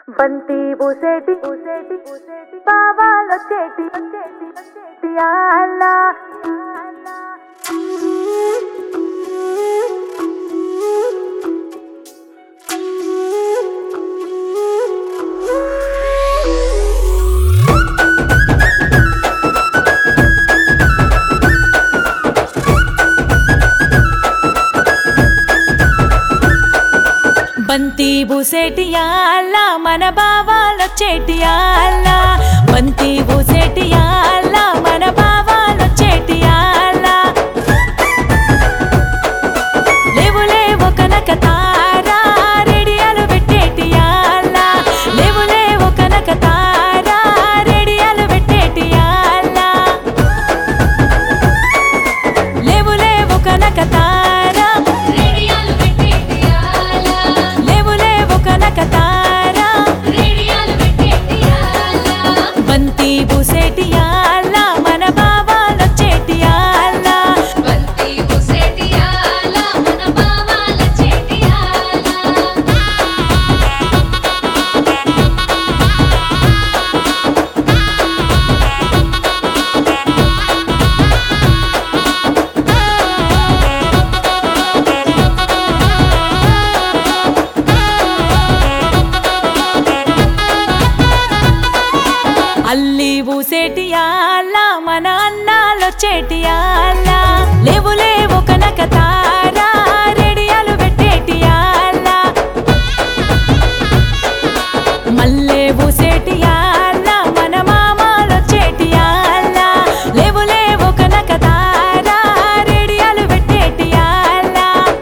బంతి పూసేటి పూసేటి పూసేటి బావాలొచ్చేటి వచ్చేటి వచ్చేటి అలా బంతి బూసేటియాల మన బావాలొచ్చేటియాల బంతి బూసేటియాల మన బావాలొచ్చేటియాల లేవు లేవు కనక తారా రేడియాలు పెట్టేటియాల లేవు లేవు కనక తారా రేడియాలు పెట్టేటియాల లేవు లేవు కనక తారా రేడియాలు పెట్టేటియాల లేవు లేవు కనక తారా రేడియాలు పెట్టేటియాల బంతి బూసేటియాల మన బావాలొచ్చేటియాల బంతి ముసేటియాల మన బావాల చేటియాల అల్లి బూసేటియాల మన అన్నాలొచ్చేటియాల లేవు లేవు కనక తారా రేడియాలు పెట్టేటియాల మల్లె బూసేటియాల మన మామాలొచ్చేటియాల లేవు లేవు కనక తారా రేడియాలు పెట్టేటియాల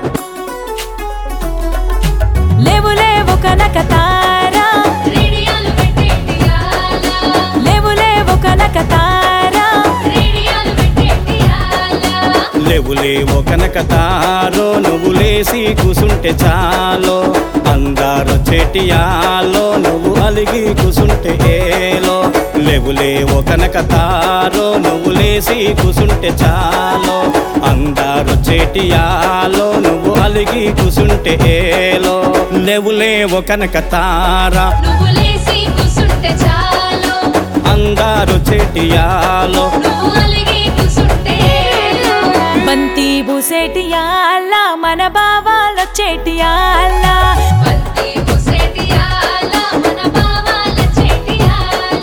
లేవు లేవు కనక తారా రేడియాలు పెట్టేటియాల లేవు లేవు కనక తారా రేడియాలు పెట్టేటియాల లేవు లేవో కనక తారో నువ్వు లేసి కూసుంటే చాలో అందారు చెటియాలో నువ్వు అలిగి కూసుంటే ఏలో లేవు లేవో కనక తారో నువ్వు లేసి కూసుంటే చాలో అందారు చెటియాలో నువ్వు అలిగి కూసుంటే ఏలో లేవు లేవో కనక తారా నువ్వు లేసి కూసుంటే చాలు అందారు చెటియాలో నువ్వు అలిగి కూసుంటే బంతి బూసేటియాల మన బావాలొచ్చేటియాల బంతి ముసేటియాల మన బావాల చేటియాల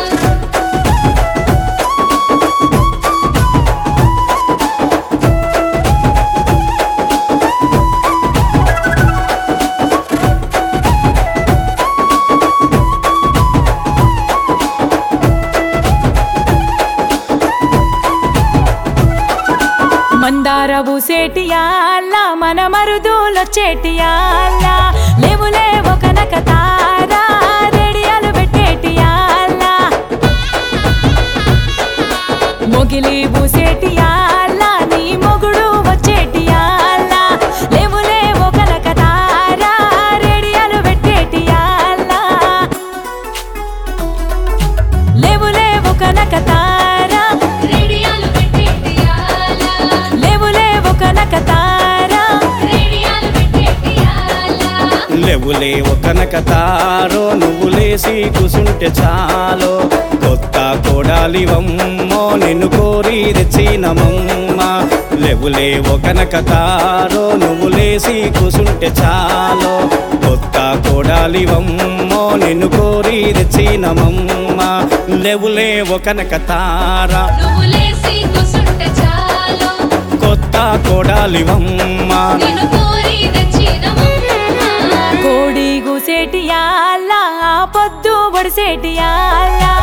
మందార బూసేటియాల మన మరుదులొచ్చేటియాల లేవు లేవు కనక తారా రేడియాలు పెట్టేటియాల మొగిలి బూసేటియాల నీ మొగుడు వచ్చేటియాల లేవు లేవు కనక తారా రేడియాలు పెట్టేటియాల లేవు లేవు కనక తారా రేడియాలు పెట్టేటియాల లేవు లేవు కనక తారా రేడియాలు పెట్టేటియాల లేవు లేవు కనక తారో నువ్వు లేసి కూసుంటే చాలో కొత్త కోడాలివమ్మో నిన్ను కోరి తెచ్చినమమ్మ లేవు లేవు కనక తారో నువ్వు లేసి కూసుంటే చాలో కొత్త కోడాలివమ్మో నిన్ను కోరి తెచ్చినమమ్మ లేవు లేవు కనక తారా నువ్వు లేసి కూసుంటే చాలు కొత్త కోడాలివమ్మ నిన్ను కోరి తెచ్చినమమ్మ కోడి గూసేటియాల పొద్దు బడిసేటియాల